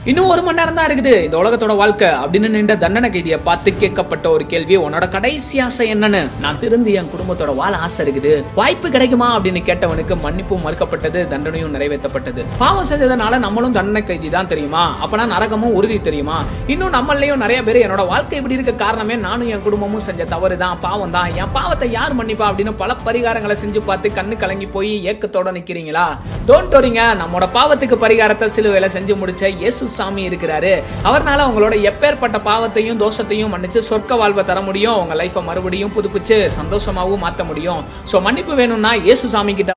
இன்னும் ஒரு மணி நேரம் தான் இருக்குது இந்த உலகத்தோட வாழ்க்கை அப்படின்னு நின்ற தண்டனை கைதியை பார்த்து கேட்கப்பட்ட ஒரு கேள்வி உன்னோட கடைசி ஆசை என்னன்னு நான் திருந்து என் குடும்பத்தோட வாழ ஆசை இருக்குது வாய்ப்பு கிடைக்குமா அப்படின்னு கேட்டவனுக்கு மன்னிப்பும் மறுக்கப்பட்டது தண்டனையும் நிறைவேற்றப்பட்டது பாவம் செஞ்சதுனால நம்மளும் தண்டனை கைதி தான் தெரியுமா அப்பனா நரகமும் உறுதி தெரியுமா இன்னும் நம்மளையும் நிறைய பேர் என்னோட வாழ்க்கை இப்படி இருக்க காரணமே நானும் என் குடும்பமும் செஞ்ச தவறு தான் பாவம் தான் என் பாவத்தை யார் மன்னிப்பா அப்படின்னு பல பரிகாரங்களை செஞ்சு பார்த்து கண்ணு கலங்கி போய் ஏக்கத்தோட நிக்கிறீங்களா டோன்ட் வரிங்க நம்மளோட பாவத்துக்கு பரிகாரத்தை சிலுவையில செஞ்சு முடிச்ச இயேசு சாமி இருக்கிறாரு அவர்னால உங்களோட எப்பேற்பட்ட பாவத்தையும் தோஷத்தையும் மன்னிச்சு சொர்க்க வாழ்வை தர முடியும் உங்க லைஃபை மறுபடியும் புதுப்பிச்சு சந்தோஷமாவும் மாத்த முடியும் சோ மன்னிப்பு வேணும்னா இயேசு சாமி கிட்ட